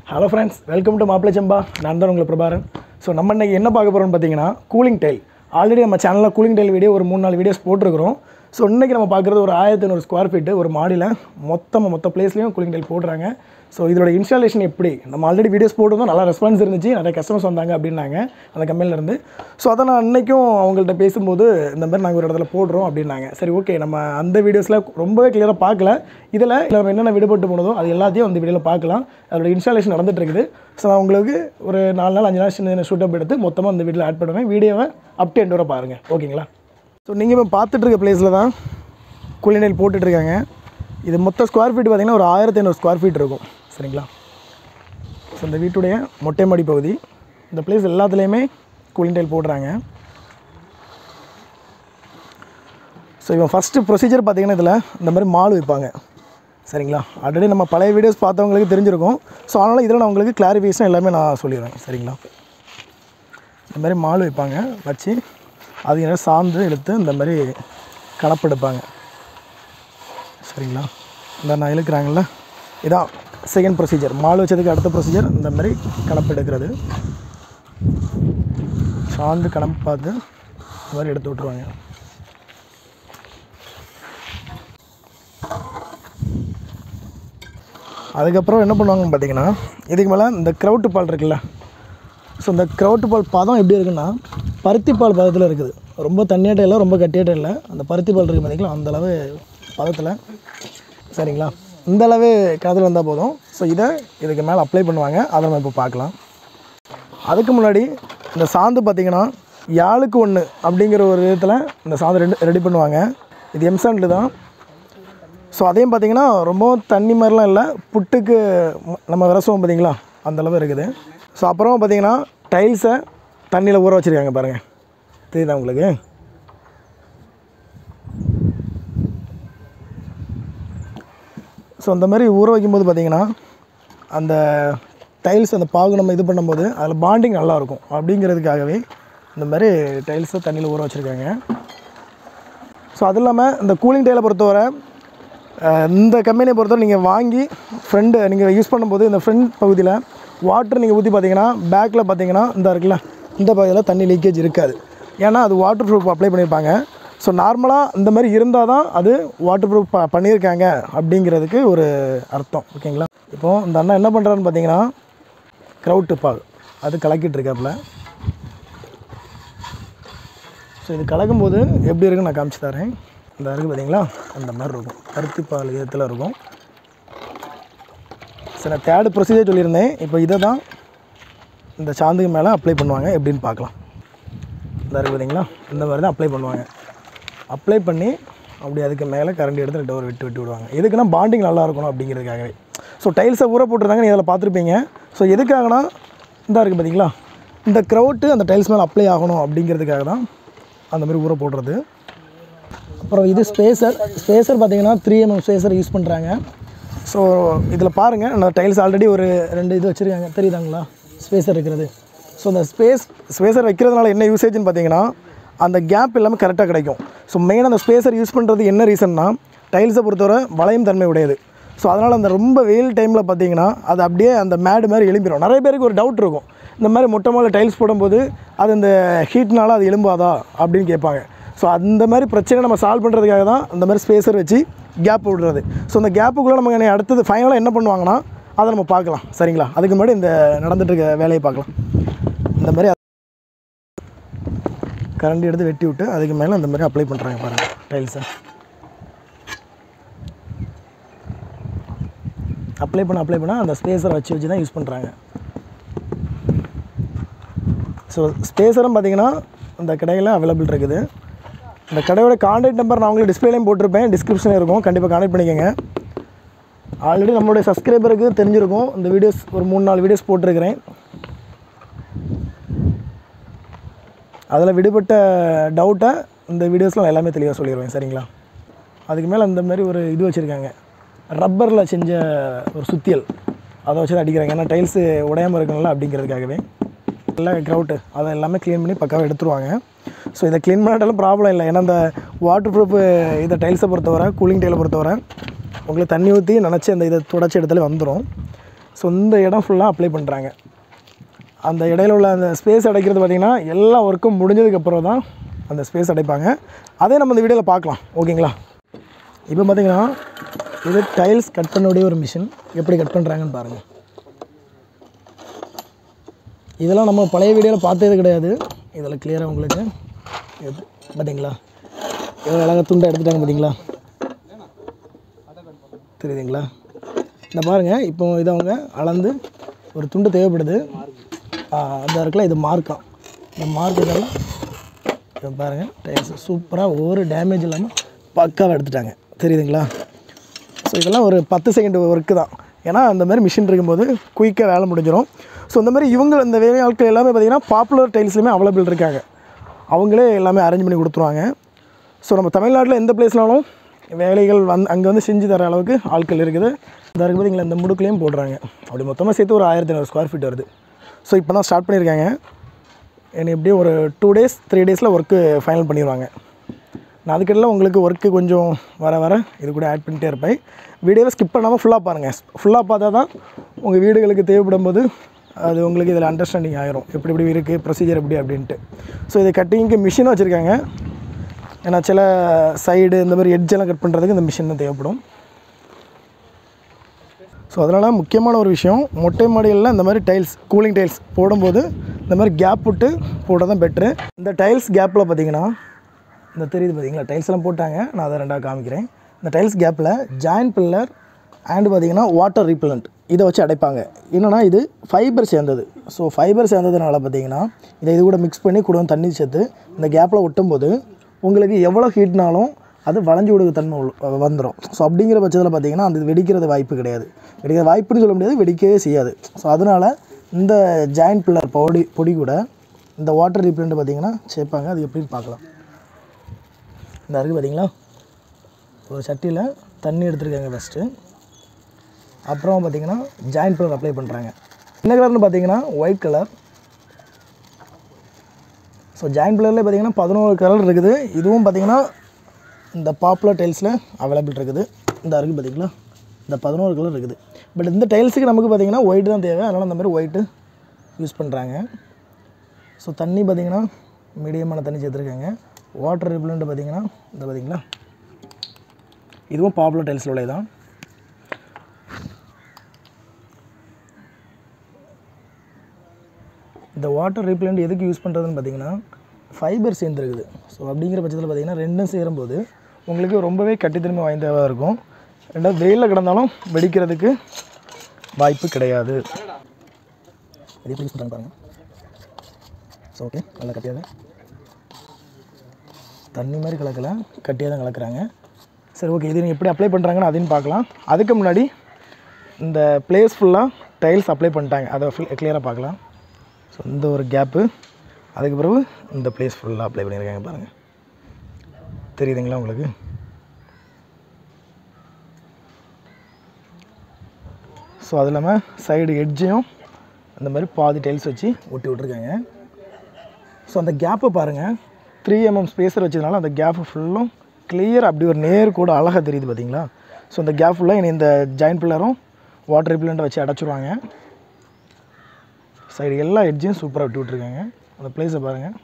hello friends welcome to மாப்பிள சம்பா நான் தான் உங்களை பிரபாரன் ஸோ நம்ம இன்னைக்கு என்ன பார்க்க போகிறோம்னு பார்த்தீங்கன்னா கூலிங் டைல் ஆல்ரெடி நம்ம சேனலில் கூலிங் டைல் வீடியோ ஒரு மூணு நாலு வீடியோஸ் போட்டிருக்கிறோம் ஸோ இன்றைக்கி நம்ம பார்க்குறது ஒரு ஆயிரத்தி ஐநூறு ஸ்கொயர் ஃபீட்டு ஒரு மாடியில் மொத்தமாக மொத்த பிளேஸ்லையும் கூலிங் டைல் போடுறாங்க ஸோ இதோட இன்ஸ்டாலேஷன் எப்படி நம்ம ஆல்ரெடி வீடியோஸ் போட்டிருந்தோம் நல்லா ரெஸ்பான்ஸ் இருந்துச்சு நிறைய கஸ்டமர்ஸ் வந்தாங்க அப்படின்னாங்க அந்த கம்பெனிலேருந்து ஸோ அதை நான் அன்றைக்கும் அவங்கள்ட்ட பேசும்போது இந்த மாதிரி நாங்கள் ஒரு இடத்துல போடுறோம் அப்படின்னாங்க சரி ஓகே நம்ம அந்த வீடியோஸில் ரொம்பவே கிளியராக பார்க்கல இதில் நம்ம என்னென்ன விடுபட்டு போனதோ அது எல்லாத்தையும் அந்த வீடியோவில் பார்க்கலாம் அதோட இன்ஸ்டாலேஷன் நடந்துட்டு இருக்குது ஸோ நான் உங்களுக்கு ஒரு நாலு நாள் அஞ்சு நாள் சின்ன ஷூட் அப் எடுத்து மொத்தமாக அந்த வீடியோவில் ஆட் பண்ணுவேன் வீடியோவை அப் டு எண்ட் வரை பாருங்கள் ஓகேங்களா ஸோ நீங்கள் இப்போ பார்த்துட்டு இருக்க பிளேஸில் தான் குளிநீர் போட்டுட்ருக்காங்க இது மொத்த ஸ்கொயர் ஃபீட் பார்த்திங்கன்னா ஒரு ஆயிரத்தி ஐநூறு ஸ்கொயர் ஃபீட் இருக்கும் சரிங்களா ஸோ இந்த வீட்டுடைய மொட்டை மாடி பகுதி இந்த பிளேஸ் எல்லாத்துலேயுமே கூலிங் டைல் போடுறாங்க ஸோ இவன் ஃபஸ்ட்டு ப்ரொசீஜர் பார்த்தீங்கன்னா இதில் இந்த மாதிரி மால் வைப்பாங்க சரிங்களா ஆல்ரெடி நம்ம பழைய வீடியோஸ் பார்த்தவங்களுக்கு தெரிஞ்சிருக்கும் ஸோ அதனால் இதில் நான் உங்களுக்கு கிளாரிஃபிகேஷன் எல்லாமே நான் சொல்லிடுவேன் சரிங்களா இந்த மாதிரி மால் வைப்பாங்க வச்சு அது என்ன சாந்து எடுத்து இந்த மாதிரி கணப்பெடுப்பாங்க சரிங்களா இந்த நான் இழுக்கிறாங்கல்ல இதான் செகண்ட் ப்ரொசீஜர் மால் வச்சதுக்கு அடுத்த ப்ரொசீஜர் இந்த மாதிரி கணப்பு எடுக்கிறது சாந்து கணப்பு பார்த்து இந்த மாதிரி எடுத்து விட்ருவாங்க அதுக்கப்புறம் என்ன பண்ணுவாங்கன்னு பார்த்தீங்கன்னா இதுக்கு மேலே இந்த க்ரௌட்டு பால் இருக்குல்ல ஸோ இந்த க்ரௌட்டு பால் பதம் எப்படி இருக்குன்னா பருத்தி பால் பதத்தில் இருக்குது ரொம்ப தண்ணியாட்டம் இல்லை ரொம்ப கட்டியாட்டம் இல்லை அந்த பருத்தி பால் இருக்குது பார்த்தீங்களா அந்த அளவு பதத்தில் சரிங்களா இந்த அளவு கதில் வந்தால் போதும் ஸோ இதை இதுக்கு மேலே அப்ளை பண்ணுவாங்க அதை நம்ம இப்போ பார்க்கலாம் அதுக்கு முன்னாடி இந்த சாந்து பார்த்திங்கன்னா யாழுக்கு ஒன்று அப்படிங்கிற ஒரு விதத்தில் இந்த சாந்து ரெடி ரெடி பண்ணுவாங்க இது எம்சாண்டில் தான் ஸோ அதையும் பார்த்தீங்கன்னா ரொம்ப தண்ணி மாதிரிலாம் இல்லை புட்டுக்கு ம- நம்ம விரசுவோம் பார்த்தீங்களா அந்த அளவு இருக்குது ஸோ அப்புறம் பார்த்தீங்கன்னா டைல்ஸை தண்ணியில் ஊற வச்சுருக்காங்க பாருங்கள் தெரியுதா உங்களுக்கு ஸோ அந்த மாதிரி ஊற வைக்கும்போது பார்த்தீங்கன்னா அந்த டைல்ஸ் அந்த பாகு நம்ம இது பண்ணும்போது அதில் பாண்டிங் நல்லாயிருக்கும் அப்படிங்கிறதுக்காகவே இந்த மாதிரி டைல்ஸை தண்ணியில் ஊற வச்சுருக்காங்க ஸோ அது இல்லாமல் இந்த கூலிங் டைலை பொறுத்தவரை அஹ், இந்த கம்பெனியை பொறுத்தவரை நீங்கள் வாங்கி ஃப்ரண்ட் நீங்கள் யூஸ் பண்ணும்போது இந்த ஃப்ரண்ட் பகுதியில் வாட்டர் நீங்கள் ஊற்றி பார்த்தீங்கன்னா பேக்கில் பார்த்தீங்கன்னா இந்த இருக்குல்ல இந்த பகுதியில் தண்ணி லீக்கேஜ் இருக்காது ஏன்னா அது வாட்டர் ப்ரூஃப் அப்ளை பண்ணியிருப்பாங்க ஸோ நார்மலாக இந்த மாதிரி இருந்தால் தான் அது வாட்டர் ப்ரூஃப் ப பண்ணியிருக்காங்க அப்படிங்கிறதுக்கு ஒரு அர்த்தம் ஓகேங்களா இப்போது இந்த அண்ணா என்ன பண்ணுறாருன்னு பார்த்தீங்கன்னா க்ரௌட்டு பால் அது கலக்கிட்டு இருக்காப்புல ஸோ இது கலக்கும்போது எப்படி இருக்குன்னு நான் காமிச்சு தரேன் இந்த இருக்குது பார்த்தீங்களா அந்த மாதிரி இருக்கும் பருத்தி பால் விதத்தில் இருக்கும் சரி நான் தேர்டு ப்ரொசீஜர் சொல்லியிருந்தேன் இப்போ இதை தான் இந்த சாந்துக்கு மேலே அப்ளை பண்ணுவாங்க எப்படின்னு பார்க்கலாம் இந்த இருக்குது பார்த்தீங்களா இந்த மாதிரி தான் அப்ளை பண்ணுவாங்க அப்ளை பண்ணி அப்படி அதுக்கு மேலே கரண்டி எடுத்து ரெண்டு ஒரு விட்டு விட்டு விடுவாங்க எதுக்குன்னா பாண்டிங் நல்லா இருக்கணும் அப்படிங்கிறதுக்காகவே ஸோ டைல்ஸை ஊற போட்டிருந்தாங்க நீ அதில் பார்த்துருப்பீங்க ஸோ எதுக்காகனா இந்த இருக்குது பார்த்தீங்களா இந்த க்ரௌட்டு அந்த டைல்ஸ் மேலே அப்ளை ஆகணும் அப்படிங்கிறதுக்காக தான் அந்த மாதிரி ஊற போடுறது அப்புறம் இது ஸ்பேசர் ஸ்பேசர் பார்த்தீங்கன்னா த்ரீ எம்எம் ஸ்பேசர் யூஸ் பண்ணுறாங்க ஸோ இதில் பாருங்கள் நான் டைல்ஸ் ஆல்ரெடி ஒரு ரெண்டு இது வச்சுருக்காங்க தெரியுதாங்களா ஸ்பேசர் இருக்கிறது ஸோ அந்த ஸ்பேஸ் ஸ்பேசர் வைக்கிறதுனால என்ன யூசேஜ்னு பார்த்தீங்கன்னா அந்த கேப் எல்லாமே கரெக்டாக கிடைக்கும் ஸோ மெயினாக அந்த ஸ்பேசர் யூஸ் பண்ணுறது என்ன ரீசன்னா டைல்ஸை பொறுத்தவரை வளையும் தன்மை உடையது ஸோ அதனால் அந்த ரொம்ப வெயில் டைமில் பார்த்தீங்கன்னா அது அப்படியே அந்த மேடு மாதிரி எழும்பிடும் நிறைய பேருக்கு ஒரு டவுட் இருக்கும் இந்த மாதிரி மொட்டை மாலை டைல்ஸ் போடும்போது அது இந்த ஹீட்னால அது எலும்பாதா அப்படின்னு கேட்பாங்க ஸோ அந்த மாதிரி பிரச்சனை நம்ம சால்வ் பண்ணுறதுக்காக தான் அந்த மாதிரி ஸ்பேசர் வச்சு கேப் விடுறது ஸோ அந்த கேப்புக்குள்ளே நம்ம இனி அடுத்தது ஃபைனலாக என்ன பண்ணுவாங்கன்னா அதை நம்ம பார்க்கலாம் சரிங்களா அதுக்கு முன்னாடி இந்த நடந்துட்டு இருக்க வேலையை பார்க்கலாம் இந்த மாதிரி கரண்டி எடுத்து வெட்டி விட்டு அதுக்கு மேலே அந்த மாதிரி அப்ளை பண்ணுறாங்க பாருங்கள் டைல்ஸை அப்ளை பண்ண அப்ளை பண்ண அந்த ஸ்பேஸரை வச்சு வச்சு தான் யூஸ் பண்ணுறாங்க ஸோ ஸ்பேஸரும் பார்த்தீங்கன்னா இந்த கடையில் அவைலபிள் இருக்குது இந்த கடையோட காண்டாக்ட் நம்பர் நான் உங்களுக்கு டிஸ்பிளேலையும் போட்டிருப்பேன் டிஸ்கிரிப்ஷனில் இருக்கும் கண்டிப்பாக காண்டாக்ட் பண்ணிக்கோங்க ஆல்ரெடி நம்மளுடைய சப்ஸ்கிரைபருக்கு தெரிஞ்சிருக்கும் இந்த வீடியோஸ் ஒரு மூணு நாலு வீடியோஸ் போட்டிருக்கிறேன் அதில் விடுபட்ட டவுட்டை இந்த வீடியோஸில் நான் எல்லாமே தெளிவாக சொல்லிடுவேன் சரிங்களா அதுக்கு மேலே இந்த மாதிரி ஒரு இது வச்சுருக்காங்க ரப்பரில் செஞ்ச ஒரு சுத்தியல் அதை வச்சு தான் அடிக்கிறாங்க ஏன்னா டைல்ஸு உடையாமல் இருக்கணும்ல அப்படிங்கிறதுக்காகவே எல்லாம் க்ரௌட்டு அதை எல்லாமே க்ளீன் பண்ணி பக்காவாக எடுத்துருவாங்க ஸோ இதை க்ளீன் பண்ணாட்டாலும் ப்ராப்ளம் இல்லை ஏன்னா இந்த வாட்டர் ப்ரூஃப் இதை டைல்ஸை பொறுத்தவரை கூலிங் டைலை பொறுத்தவரை உங்களுக்கு தண்ணி ஊற்றி நினச்சி அந்த இதை தொடச்சி எடுத்தாலே வந்துடும் ஸோ இந்த இடம் ஃபுல்லாக அப்ளை பண்ணுறாங்க அந்த இடையில உள்ள அந்த ஸ்பேஸ் அடைக்கிறது பார்த்திங்கன்னா எல்லா ஒர்க்கும் முடிஞ்சதுக்கப்புறம் தான் அந்த ஸ்பேஸ் அடைப்பாங்க அதே நம்ம இந்த வீடியோவில் பார்க்கலாம் ஓகேங்களா இப்போ பார்த்தீங்கன்னா இது டைல்ஸ் கட் பண்ணக்கூடிய ஒரு மிஷின் எப்படி கட் பண்ணுறாங்கன்னு பாருங்கள் இதெல்லாம் நம்ம பழைய வீடியோவில் பார்த்தது கிடையாது இதில் கிளியராக உங்களுக்கு இது பார்த்தீங்களா எவ்வளோ அழகாக துண்டை எடுத்துட்டாங்க பார்த்தீங்களா தெரியுதுங்களா இந்த பாருங்கள் இப்போ இதை அவங்க அளந்து ஒரு துண்டு தேவைப்படுது ஆ, அந்த இருக்குல்ல இது மார்க்காம் இந்த மார்க் இதெல்லாம் இதை பாருங்கள் டைல்ஸ் சூப்பராக ஒரு டேமேஜ் இல்லாமல் பக்காவாக எடுத்துட்டாங்க தெரியுதுங்களா ஸோ இதெல்லாம் ஒரு பத்து செகண்ட் ஒர்க்கு தான் ஏன்னா அந்த மாதிரி மிஷின் இருக்கும்போது குயிக்காக வேலை முடிஞ்சிடும் ஸோ இந்த மாதிரி இவங்க இந்த வேலை ஆட்கள் எல்லாமே பார்த்திங்கன்னா பாப்புலர் டைல்ஸ்லையுமே அவைலபிள் இருக்காங்க அவங்களே எல்லாமே அரேஞ்ச் பண்ணி கொடுத்துருவாங்க ஸோ நம்ம தமிழ்நாட்டில் எந்த பிளேஸ்னாலும் வேலைகள் வந் அங்கே வந்து செஞ்சு தர அளவுக்கு ஆட்கள் இருக்குது இந்த இருக்குது பார்த்தீங்களா இந்த முடுக்குலேயும் போடுறாங்க அப்படி மொத்தமாக சேர்த்து ஒரு ஆயிரத்தி ஐநூறு ஸ்கொயர் ஃபீட் வருது ஸோ இப்போ தான் ஸ்டார்ட் பண்ணியிருக்காங்க என்ன எப்படியும் ஒரு டூ டேஸ் த்ரீ டேஸில் ஒர்க்கு ஃபைனல் பண்ணிடுவாங்க நான் அதுக்கிடையில் உங்களுக்கு ஒர்க்கு கொஞ்சம் வர வர இது கூட ஆட் பண்ணிட்டே இருப்பேன் வீடியோவை ஸ்கிப் பண்ணாமல் ஃபுல்லாக பாருங்கள் ஃபுல்லாக பார்த்தா தான் உங்கள் வீடுகளுக்கு தேவைப்படும் போது அது உங்களுக்கு இதில் அண்டர்ஸ்டாண்டிங் ஆயிரும் எப்படி எப்படி இருக்குது ப்ரொசீஜர் எப்படி அப்படின்ட்டு ஸோ இது கட்டிங்க்கு மிஷினும் வச்சுருக்காங்க ஏன்னா சில சைடு இந்த மாதிரி எட்ஜெல்லாம் கட் பண்ணுறதுக்கு இந்த மிஷின் தான் தேவைப்படும் ஸோ அதனால் முக்கியமான ஒரு விஷயம் மொட்டை மாடிகளில் இந்த மாதிரி டைல்ஸ் கூலிங் டைல்ஸ் போடும்போது இந்த மாதிரி கேப் விட்டு போட்டால் தான் பெட்ரு இந்த டைல்ஸ் கேப்பில் பார்த்தீங்கன்னா இந்த தெரியுது பார்த்தீங்களா டைல்ஸ் எல்லாம் போட்டாங்க நான் அதை ரெண்டாக காமிக்கிறேன் இந்த டைல்ஸ் கேப்பில் ஜாயின்ட் பில்லர் அண்ட் பார்த்தீங்கன்னா வாட்டர் ரீப்லண்ட் இதை வச்சு அடைப்பாங்க என்னென்னா இது ஃபைபர் சேர்ந்தது ஸோ ஃபைபர் சேர்ந்ததுனால பார்த்தீங்கன்னா இதை இது கூட மிக்ஸ் பண்ணி கூட தண்ணி சேர்த்து இந்த கேப்பில் ஒட்டும்போது உங்களுக்கு எவ்வளோ ஹீட்னாலும் அது வளைஞ்சு கொடுக்க தன்மை உள்ள- வந்துடும் ஸோ அப்படிங்கிற பட்சத்தில் பார்த்தீங்கன்னா அந்த வெடிக்கிறது வாய்ப்பு கிடையாது வெடிக்கிற வாய்ப்புன்னு சொல்ல முடியாது வெடிக்கவே செய்யாது ஸோ அதனால் இந்த ஜாயின்ட் பில்லர் பொடி பொடி கூட இந்த வாட்டர் ரீப்லண்ட் பார்த்தீங்கன்னா சேர்ப்பாங்க அது எப்படின்னு பார்க்கலாம் இந்த இருக்குது பார்த்தீங்களா ஒரு சட்டியில் தண்ணி எடுத்துருக்காங்க ஃபஸ்ட்டு அப்புறம் பார்த்தீங்கன்னா ஜாயின்ட் கலர் அப்ளை பண்ணுறாங்க என்ன கலர்னு பார்த்தீங்கன்னா ஒயிட் கலர் ஸோ ஜாயின்ட் கலரில் பார்த்தீங்கன்னா பதினோரு கலர் இருக்குது இதுவும் பார்த்தீங்கன்னா இந்த பாப்புலர் டைல்ஸில் அவைலபிள் இருக்குது இந்த இருக்குது பார்த்தீங்களா இந்த பதினோரு கலர் இருக்குது பட் இந்த டைல்ஸுக்கு நமக்கு பார்த்தீங்கன்னா ஒயிட் தான் தேவை அதனால் அந்த மாதிரி ஒயிட்டு யூஸ் பண்ணுறாங்க ஸோ தண்ணி பார்த்தீங்கன்னா மீடியமான தண்ணி சேர்த்துருக்காங்க வாட்டர் ரிப்லண்ட் பார்த்தீங்கன்னா இந்த பார்த்தீங்களா இதுவும் பாப்புலர் டைல்ஸில் உள்ளது தான் இந்த வாட்டர் ரிப்லண்ட் எதுக்கு யூஸ் பண்ணுறதுன்னு பார்த்தீங்கன்னா ஃபைபர் சேர்ந்துருக்குது ஸோ அப்படிங்கிற பட்சத்தில் பார்த்தீங்கன்னா ரெண்டும் சேரும்போது உங்களுக்கு ரொம்பவே கட்டித்தன்மை வாய்ந்ததாக இருக்கும் ரெண்டாவது வெயிலில் கிடந்தாலும் வெடிக்கிறதுக்கு வாய்ப்பு கிடையாது இது எப்படி யூஸ் பண்ணுறாங்க பாருங்கள் ஸோ ஓகே நல்லா கட்டியாக தண்ணி மாதிரி கலக்கல கட்டியாக தான் கலக்குறாங்க சரி ஓகே இது எப்படி அப்ளை பண்ணுறாங்கன்னு அதையும் பார்க்கலாம் அதுக்கு முன்னாடி இந்த பிளேஸ் ஃபுல்லாக டைல்ஸ் அப்ளை பண்ணிட்டாங்க அதை ஃபுல் கிளியராக பார்க்கலாம் ஸோ இந்த ஒரு கேப்பு அதுக்கு பிறகு இந்த பிளேஸ் ஃபுல்லாக அப்ளை பண்ணியிருக்காங்க பாருங்கள் தெரியுதுங்களா உங்களுக்கு ஸோ அது இல்லாமல் சைடு எட்ஜையும் அந்த மாதிரி பாதி டைல்ஸ் வச்சு ஒட்டி விட்ருக்காங்க ஸோ அந்த கேப்பை பாருங்கள் த்ரீ எம்எம் ஸ்பேஸர் வச்சதுனால அந்த கேப்பு ஃபுல்லும் கிளியர் அப்படி ஒரு நேர் கூட அழகாக தெரியுது பார்த்தீங்களா ஸோ இந்த கேப் ஃபுல்லாக இனி இந்த ஜாயின்ட் பில்லரும் வாட்டர் ரிப்லண்ட்டை வச்சு அடைச்சிருவாங்க சைடு எல்லா எட்ஜையும் சூப்பராக விட்டு விட்ருக்காங்க அந்த பிளேஸை பாருங்கள்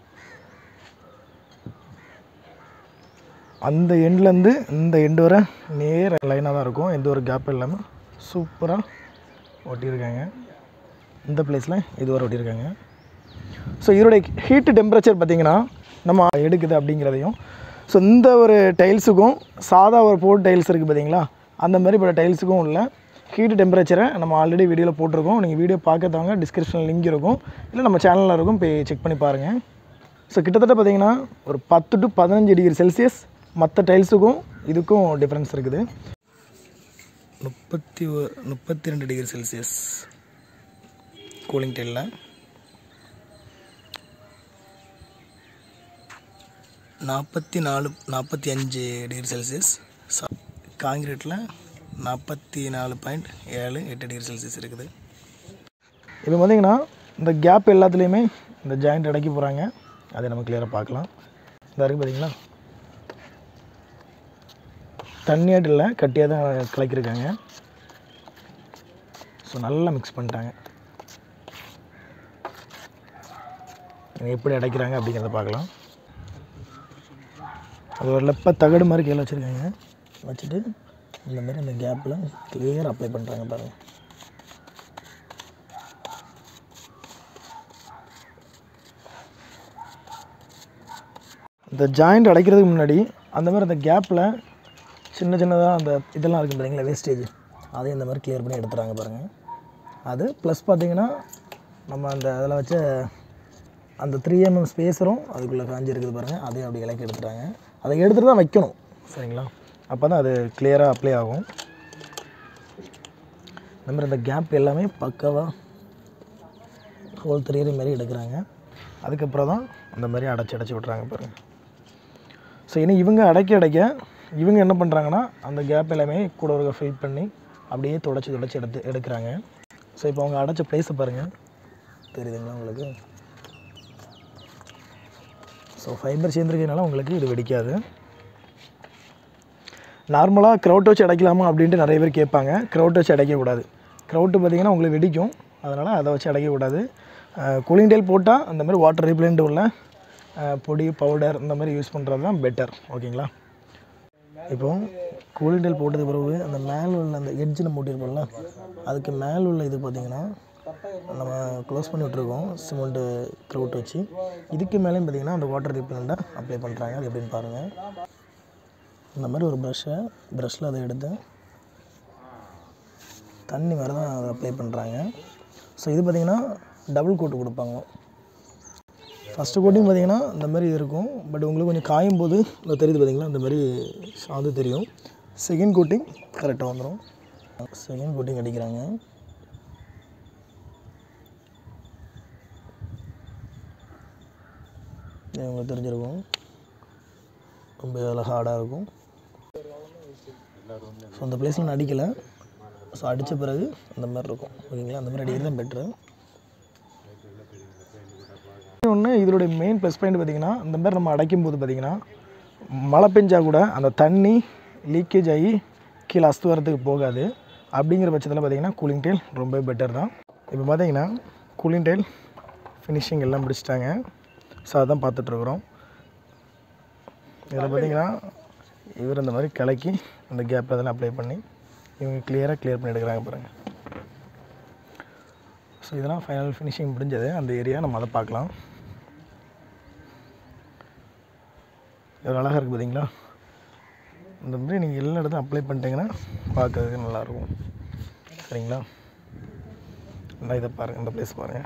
அந்த எண்ட்லேருந்து இந்த எண்டு வரை நேர் லைனாக தான் இருக்கும் எந்த ஒரு கேப் இல்லாமல் சூப்பராக ஒட்டியிருக்காங்க இந்த பிளேஸில் இது வரை ஒட்டியிருக்காங்க ஸோ இதோடைய ஹீட்டு டெம்பரேச்சர் பார்த்திங்கன்னா நம்ம எடுக்குது அப்படிங்கிறதையும் ஸோ இந்த ஒரு டைல்ஸுக்கும் சாதா ஒரு போர்ட் டைல்ஸ் இருக்குது பார்த்தீங்களா அந்த மாதிரி இப்போ டைல்ஸுக்கும் உள்ள ஹீட்டு டெம்பரேச்சரை நம்ம ஆல்ரெடி வீடியோவில் போட்டிருக்கோம் நீங்கள் வீடியோ பார்க்கறவங்க டிஸ்கிரிப்ஷனில் லிங்க் இருக்கும் இல்லை நம்ம சேனலில் இருக்கும் போய் செக் பண்ணி பாருங்கள் ஸோ கிட்டத்தட்ட பார்த்தீங்கன்னா ஒரு பத்து டு பதினஞ்சு டிகிரி செல்சியஸ் மற்ற டைல்ஸுக்கும் இதுக்கும் டிஃப்ரென்ஸ் இருக்குது முப்பத்தி ஒ- முப்பத்தி ரெண்டு டிகிரி செல்சியஸ் கூலிங் டைலில் நாற்பத்தி நாலு நாற்பத்தி அஞ்சு டிகிரி செல்சியஸ் காங்கிரீட்டில் நாற்பத்தி நாலு பாயிண்ட் ஏழு எட்டு டிகிரி செல்சியஸ் இருக்குது இப்போ பார்த்தீங்கன்னா இந்த கேப் எல்லாத்துலேயுமே இந்த ஜாயிண்ட் அடக்கி போகிறாங்க அதை நம்ம கிளியராக பார்க்கலாம் இந்த இருக்குது பார்த்தீங்களா தண்ணியாட்டு இல்லை கட்டியாக தான் கலக்கியிருக்காங்க ஸோ நல்லா மிக்ஸ் பண்ணிட்டாங்க இதை எப்படி அடைக்கிறாங்க அப்படிங்கிறத பார்க்கலாம் அது ஒரு லெப்ப தகடு மாதிரி கீழே வச்சுருக்காங்க வச்சுட்டு இந்த மாதிரி அந்த கேப்பில் கிளியர் அப்ளை பண்ணுறாங்க பாருங்கள் இந்த ஜாயிண்ட் அடைக்கிறதுக்கு முன்னாடி அந்த மாதிரி அந்த கேப்பில் சின்ன சின்னதாக அந்த இதெல்லாம் இருக்குது பார்த்தீங்களா வேஸ்டேஜ் அதையும் இந்த மாதிரி கிளியர் பண்ணி எடுத்துறாங்க பாருங்கள் அது ப்ளஸ் பார்த்தீங்கன்னா நம்ம அந்த அதில் வச்ச அந்த த்ரீ எம்எம் ஸ்பேஸரும் அதுக்குள்ளே காஞ்சி இருக்குது பாருங்கள் அதையும் அப்படி இலக்கி எடுத்துட்டாங்க அதை எடுத்துகிட்டு தான் வைக்கணும் சரிங்களா அப்போ தான் அது கிளியராக அப்ளை ஆகும் இந்த மாதிரி அந்த கேப் எல்லாமே பக்காவாக ஹோல் தெரியற மாதிரி எடுக்கிறாங்க அதுக்கப்புறம் தான் அந்த மாதிரி அடைச்சி அடைச்சி விட்றாங்க பாருங்கள் ஸோ இனி இவங்க அடைக்க அடைக்க இவங்க என்ன பண்ணுறாங்கன்னா அந்த கேப் எல்லாமே கூட ஒரு ஃபில் பண்ணி அப்படியே தொடச்சி தொடச்சி எடுத்து எடுக்கிறாங்க ஸோ இப்போ அவங்க அடைச்ச ப்ளேஸை பாருங்கள் தெரியுதுங்களா உங்களுக்கு ஸோ ஃபைபர் சேர்ந்துருக்கனால உங்களுக்கு இது வெடிக்காது நார்மலாக க்ரௌட் வச்சு அடைக்கலாமா அப்படின்ட்டு நிறைய பேர் கேட்பாங்க க்ரௌட் வச்சு அடைக்கக்கூடாது க்ரௌட்டு பார்த்திங்கன்னா உங்களுக்கு வெடிக்கும் அதனால் அதை வச்சு அடைக்கக்கூடாது கூலிங் டெயில் போட்டால் அந்த மாதிரி வாட்டர் ரிப்ளண்ட் உள்ள அஹ், பொடி பவுடர் இந்த மாதிரி யூஸ் பண்ணுறது தான் பெட்டர் ஓகேங்களா இப்போ கூலிங் டெயில் போட்டது பிறகு அந்த மேலே உள்ள அந்த எட்ஜ் நம்ம போட்டிருப்போம்ல அதுக்கு மேலே உள்ள இது பார்த்திங்கன்னா நம்ம க்ளோஸ் பண்ணி விட்ருக்கோம் சிமெண்ட்டு க்ரௌட் வச்சு இதுக்கு மேலேயும் பார்த்திங்கன்னா அந்த வாட்டர் ரிப்ளண்ட்டை அப்ளை பண்ணுறாங்க அது எப்படின்னு பாருங்கள் இந்த மாதிரி ஒரு ப்ரஷ்ஷை ப்ரஷ்ஷில் அதை எடுத்து தண்ணி மாதிரி தான் அதை அப்ளை பண்ணுறாங்க ஸோ இது பார்த்திங்கன்னா டபுள் கோட்டு கொடுப்பாங்க ஃபஸ்ட்டு கோட்டிங் பார்த்தீங்கன்னா இந்த மாதிரி இருக்கும் பட் உங்களுக்கு கொஞ்சம் காயும் போது இந்த தெரியுது பார்த்தீங்களா இந்த மாதிரி சாந்து தெரியும் செகண்ட் கோட்டிங் கரெக்டாக வந்துடும் செகண்ட் கோட்டிங் அடிக்கிறாங்க இது உங்களுக்கு தெரிஞ்சிருக்கும் ரொம்ப இதில் ஹார்டாக இருக்கும் ஸோ அந்த பிளேஸில் நான் அடிக்கலை ஸோ அடித்த பிறகு அந்த மாதிரி இருக்கும் ஓகேங்களா அந்த மாதிரி அடிக்கிறது தான் பெட்ரு ஒன்று இதனுடைய மெயின் ப்ளஸ் பாயிண்ட் பார்த்தீங்கன்னா இந்த மாதிரி நம்ம அடைக்கும் போது பார்த்தீங்கன்னா மழை பெஞ்சா கூட அந்த தண்ணி லீக்கேஜ் ஆகி கீழே அஸ்துவாரத்துக்கு போகாது அப்படிங்கிற பட்சத்தில் பார்த்தீங்கன்னா கூலிங் டெயில் ரொம்ப பெட்டர் தான் இப்போ பார்த்தீங்கன்னா கூலிங் டெயில் ஃபினிஷிங் எல்லாம் முடிச்சிட்டாங்க ஸோ அதான் பார்த்துட்ருக்குறோம் இதில் பார்த்தீங்கன்னா இவர் இந்த மாதிரி கலக்கி அந்த கேப் அதெல்லாம் அப்ளை பண்ணி இவங்க கிளியராக கிளியர் பண்ணி எடுக்கிறாங்க பாருங்கள் ஸோ இதெல்லாம் ஃபைனல் ஃபினிஷிங் முடிஞ்சது அந்த ஏரியா நம்ம அதை பார்க்கலாம் எவ்வளோ அழகாக இருக்குது பார்த்தீங்களா இந்த மாதிரி நீங்கள் எல்லா இடத்தையும் அப்ளை பண்ணிட்டீங்கன்னா பார்க்கறதுக்கு நல்லாயிருக்கும் சரிங்களா இந்த இதை பாருங்கள் இந்த ப்ளேஸ் பாருங்கள்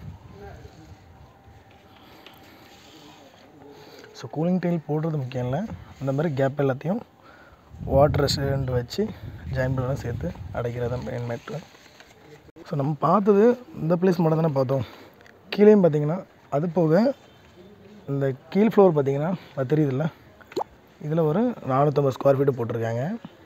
ஸோ கூலிங் டைல் போடுறது முக்கியம் இல்லை இந்த மாதிரி கேப் எல்லாத்தையும் வாட்டர் ரெசிடென்ட் வச்சு ஜாயின் பண்ணலாம் சேர்த்து அடைக்கிறது மெயின் மேட்ரு ஸோ நம்ம பார்த்தது இந்த பிளேஸ் மட்டும் தானே பார்த்தோம் கீழேயும் பார்த்தீங்கன்னா அது போக இந்த கீழ் ஃப்ளோர் பார்த்தீங்கன்னா அது தெரியுதுல்ல இதில் ஒரு நானூற்றம்பது ஸ்கொயர் ஃபீட்டு போட்டிருக்காங்க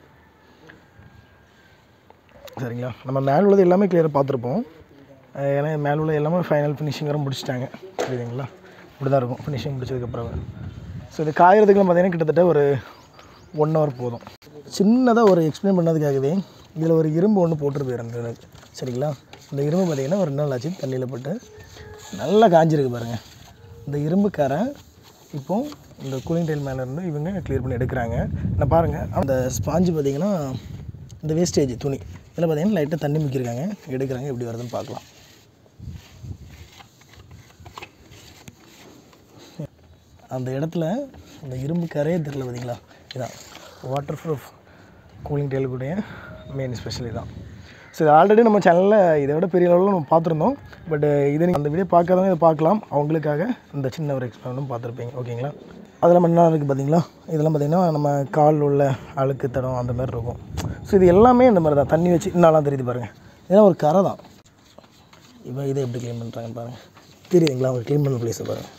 சரிங்களா நம்ம மேலே உள்ளது எல்லாமே கிளியராக பார்த்துருப்போம் அஹ் ஏன்னா மேலே உள்ள எல்லாமே ஃபைனல் ஃபினிஷிங் வர முடிச்சிட்டாங்க புரியுதுங்களா இப்படி தான் இருக்கும் ஃபினிஷிங் முடிச்சதுக்கப்புறம் ஸோ இது காயறதுக்குலாம் பார்த்தீங்கன்னா கிட்டத்தட்ட ஒரு ஒன் ஹவர் போதும் சின்னதாக ஒரு எக்ஸ்பிளைன் பண்ணதுக்காகவே இதில் ஒரு இரும்பு ஒன்று போட்டுட்டு போயிருந்தது சரிங்களா இந்த இரும்பு பார்த்தீங்கன்னா ஒரு ரெண்டு நாள் ஆச்சு தண்ணியில் போட்டு நல்லா காஞ்சிருக்கு பாருங்கள் இந்த இரும்புக்காரை இப்போ இந்த கூலிங் டைல் மேலே இருந்து இவங்க க்ளியர் பண்ணி எடுக்கிறாங்க நான் பாருங்கள் அந்த ஸ்பாஞ்சு பார்த்தீங்கன்னா இந்த வேஸ்டேஜ் துணி இதில் பார்த்தீங்கன்னா லைட்டாக தண்ணி முக்கியிருக்காங்க எடுக்கிறாங்க எப்படி வருதுன்னு பார்க்கலாம் அந்த இடத்துல அந்த இரும்பு கரையே தெரில பார்த்தீங்களா இதான் வாட்டர் ப்ரூஃப் கூலிங் டெயிலுக்குடைய மெயின் ஸ்பெஷல் இதான் ஸோ இது ஆல்ரெடி நம்ம சேனலில் இதை விட பெரிய அளவில் நம்ம பார்த்துருந்தோம் பட் இது நீங்கள் அந்த வீடியோ பார்க்காதவங்க இதை பார்க்கலாம் அவங்களுக்காக இந்த சின்ன ஒரு எக்ஸ்பிளைனும் பார்த்துருப்பீங்க ஓகேங்களா அதில் என்ன இருக்குது பார்த்தீங்களா இதெல்லாம் பார்த்தீங்கன்னா நம்ம கால் உள்ள அழுக்கு தடம் அந்த மாதிரி இருக்கும் ஸோ இது எல்லாமே இந்த மாதிரி தான் தண்ணி வச்சு இன்னலாம் தெரியுது பாருங்கள் இதெல்லாம் ஒரு கரை தான் இப்போ இதை எப்படி க்ளீன் பண்ணுறாங்க பாருங்கள் தெரியுதுங்களா அவங்க க்ளீன் பண்ண ப்ளேஸை பாருங்கள்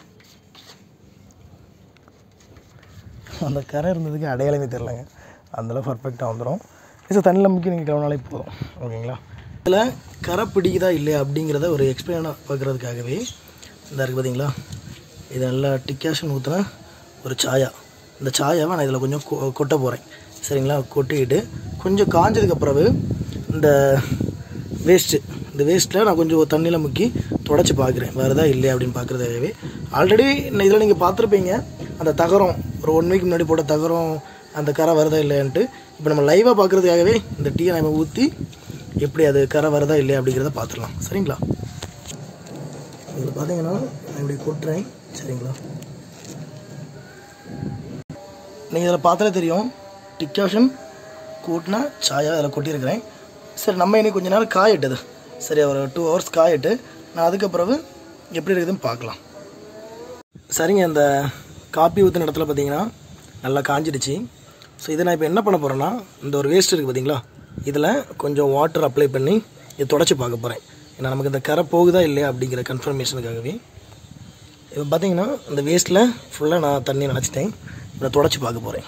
அந்த கரை இருந்ததுக்கு அடையாளமே தெரிலங்க அதெல்லாம் பர்ஃபெக்டாக வந்துடும் ஸோ தண்ணியில் முக்கி நீங்கள் கிளம்பினாலே போதும் ஓகேங்களா இதில் கரை பிடிக்குதா இல்லையா அப்படிங்கிறத ஒரு எக்ஸ்பிளைனாக பார்க்குறதுக்காகவே இந்த இருக்குது பார்த்தீங்களா இது நல்லா டிக்காஷன் ஊற்றின ஒரு சாயா இந்த சாயாவை நான் இதில் கொஞ்சம் கொ- கொட்ட போகிறேன் சரிங்களா கொட்டிக்கிட்டு கொஞ்சம் காஞ்சதுக்கு பிறகு இந்த வேஸ்ட்டு இந்த வேஸ்ட்டில் நான் கொஞ்சம் தண்ணியில் முக்கி தொடச்சி பார்க்குறேன் வருதா இல்லையா அப்படின்னு பார்க்குறதாகவே ஆல்ரெடி இதில் நீங்கள் பார்த்துருப்பீங்க அந்த தகரம் ஒரு ஒன் வீக் முன்னாடி போட்ட தகரம் அந்த கரை வருதா இல்லையான்ட்டு இப்போ நம்ம லைவாக பார்க்குறதுக்காகவே இந்த டீயை நம்ம ஊற்றி எப்படி அது கரை வருதா இல்லையா அப்படிங்கிறத பார்த்துடலாம் சரிங்களா இதில் பார்த்தீங்கன்னா நான் இப்படி கொட்டுறேன் சரிங்களா நீங்கள் இதில் பார்த்தாலே தெரியும் டிக்காஷன் கூட்டினா சாயா அதில் கொட்டியிருக்கிறேன் சரி நம்ம இன்னைக்கு கொஞ்ச நேரம் காயட்டுது சரி ஒரு டூ ஹவர்ஸ் காயட்டு நான் அதுக்கப்புறம் எப்படி இருக்குதுன்னு பார்க்கலாம் சரிங்க இந்த காப்பி ஊற்றின இடத்துல பார்த்தீங்கன்னா நல்லா காஞ்சிடுச்சு ஸோ இதை நான் இப்போ என்ன பண்ண போகிறேன்னா இந்த ஒரு வேஸ்ட் இருக்குது பார்த்தீங்களா இதில் கொஞ்சம் வாட்டர் அப்ளை பண்ணி இதை தொடச்சி பார்க்க போகிறேன் ஏன்னா நமக்கு இந்த கரை போகுதா இல்லையா அப்படிங்கிற கன்ஃபர்மேஷனுக்காகவே இப்போ பார்த்தீங்கன்னா இந்த வேஸ்ட்டில் ஃபுல்லாக நான் தண்ணி நினச்சிட்டேன் இதை தொடச்சி பார்க்க போகிறேன்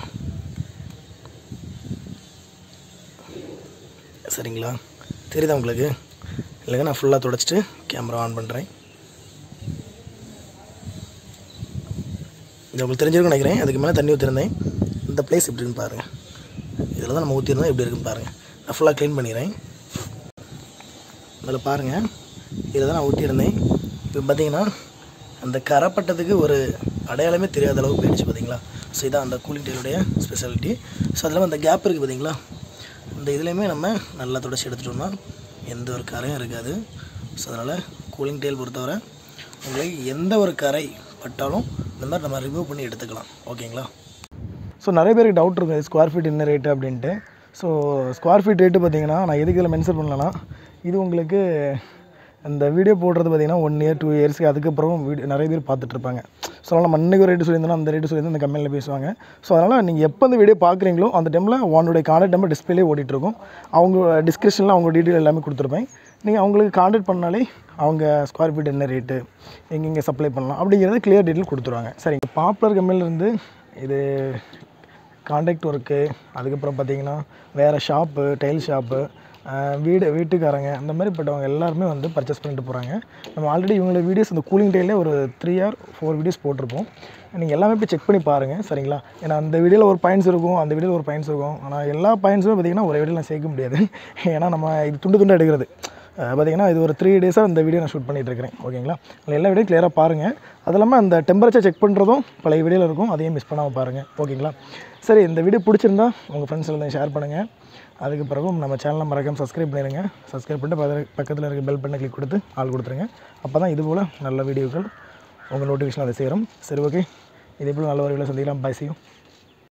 சரிங்களா தெரியுதா உங்களுக்கு இல்லைங்க நான் ஃபுல்லாக தொடச்சிட்டு கேமரா ஆன் பண்ணுறேன் இது உங்களுக்கு தெரிஞ்சிருக்கும்னு நினைக்கிறேன் அதுக்கு மேலே தண்ணி ஊற்றிருந்தேன் இந்த பிளேஸ் எப்படி இருக்குன்னு பாருங்கள் இதில் தான் நம்ம ஊற்றிருந்தோம் எப்படி இருக்குன்னு பாருங்கள் நான் ஃபுல்லாக க்ளீன் பண்ணிடுறேன் அதில் பாருங்கள் இதில் தான் நான் ஊற்றியிருந்தேன் இப்போ பார்த்தீங்கன்னா அந்த கரைப்பட்டதுக்கு ஒரு அடையாளமே தெரியாத அளவுக்கு போயிடுச்சு பார்த்தீங்களா ஸோ இதான் அந்த கூலிங் டெயிலுடைய ஸ்பெஷாலிட்டி ஸோ அதில் அந்த கேப் இருக்குது பார்த்தீங்களா இந்த இதுலேயுமே நம்ம நல்லா தொடச்சி எடுத்துட்டோம்னா எந்த ஒரு கரையும் இருக்காது ஸோ அதனால் கூலிங் டெயில் பொறுத்தவரை உங்களுக்கு எந்த ஒரு கரை பட்டாலும் இந்த மாதிரி நம்ம ரிமூவ் பண்ணி எடுத்துக்கலாம் ஓகேங்களா ஸோ நிறைய பேருக்கு டவுட் இருக்கும் ஸ்கொயர் ஃபீட் என்ன ரேட்டு அப்படின்ட்டு ஸோ ஸ்கொயர் ஃபீட் ரேட்டு பார்த்தீங்கன்னா நான் எதுக்கு இதில் மென்ஷன் பண்ணலன்னா இது உங்களுக்கு இந்த வீடியோ போடுறது பார்த்தீங்கன்னா ஒன் இயர் டூ இயர்ஸ்க்கு அதுக்கப்புறம் வீடியோ நிறைய பேர் பார்த்துட்ருப்பாங்க ஸோ அதனால் நம்ம இன்னைக்கு ஒரு ரேட்டு சொல்லியிருந்தோம் அந்த ரேட்டு சொல்லியிருந்தோம் இந்த கம்பெனியில் பேசுவாங்க ஸோ அதனால் நீங்கள் எப்போ அந்த வீடியோ பார்க்குறீங்களோ அந்த டைமில் உன்னுடைய கான்டாக்ட் நம்பர் டிஸ்பிளே ஓடிட்டுருக்கும் அவங்க டிஸ்கிரிப்ஷனில் அவங்க டீட்டெயில் எல்லாமே கொடுத்துருப்பேன் நீங்கள் அவங்களுக்கு கான்டாக்ட் பண்ணாலே அவங்க ஸ்கொயர் ஃபீட் என்ன ரேட்டு எங்கெங்கே சப்ளை பண்ணலாம் அப்படிங்கிறது கிளியர் டீட்டெயில் கொடுத்துருவாங்க சரிங்க பாப்புலர் கம்பெனிலேருந்து இது காண்டாக்ட் ஒர்க்கு அதுக்கப்புறம் பார்த்தீங்கன்னா வேறு ஷாப்பு டைல் ஷாப்பு வீடு வீட்டுக்காரங்க அந்த மாதிரிப்பட்டவங்க எல்லாருமே வந்து பர்ச்சேஸ் பண்ணிட்டு போகிறாங்க நம்ம ஆல்ரெடி இவங்களோட வீடியோஸ் அந்த கூலிங் டைலே ஒரு த்ரீ ஆர் ஃபோர் வீடியோஸ் போட்டிருப்போம் நீங்கள் எல்லாமே போய் செக் பண்ணி பாருங்கள் சரிங்களா ஏன்னா அந்த வீடியோவில் ஒரு பாயிண்ட்ஸ் இருக்கும் அந்த வீடியோவில் ஒரு பாயிண்ட்ஸ் இருக்கும் ஆனால் எல்லா பாயிண்ட்ஸுமே பார்த்திங்கன்னா ஒரே வீடியோவில் சேர்க்க முடியாது ஏன்னா நம்ம இது துண்டு துண்டு எடுக்கிறது அஹ் பார்த்தீங்கன்னா இது ஒரு த்ரீ டேஸாக இந்த வீடியோ நான் ஷூட் பண்ணிட்டு இருக்கிறேன் ஓகேங்களா அதில் எல்லா வீடியோ கிளியராக பாருங்கள் அது இல்லாமல் அந்த டெம்பரேச்சர் செக் பண்ணுறதும் பழைய வீடியோவில் இருக்கும் அதையும் மிஸ் பண்ணாமல் பாருங்கள் ஓகேங்களா சரி இந்த வீடியோ பிடிச்சிருந்தா உங்கள் ஃப்ரெண்ட்ஸ் எல்லாம் ஷேர் பண்ணுங்கள் அதுக்கு பிறகும் நம்ம சேனலை மறக்காம சப்ஸ்கிரைப் பண்ணிடுங்க சப்ஸ்கிரைப் பண்ணிட்டு பக்கத்துல- பக்கத்தில் இருக்க பெல் பட்டனை கிளிக் கொடுத்து ஆள் கொடுத்துருங்க அப்போ தான் இது போல் நல்ல வீடியோக்கள் உங்கள் நோட்டிஃபிகேஷன் அதை சேரும் சரி ஓகே இதே போல் நல்ல ஒரு வீடியோ சந்திக்கலாம் பாய் செய்யும்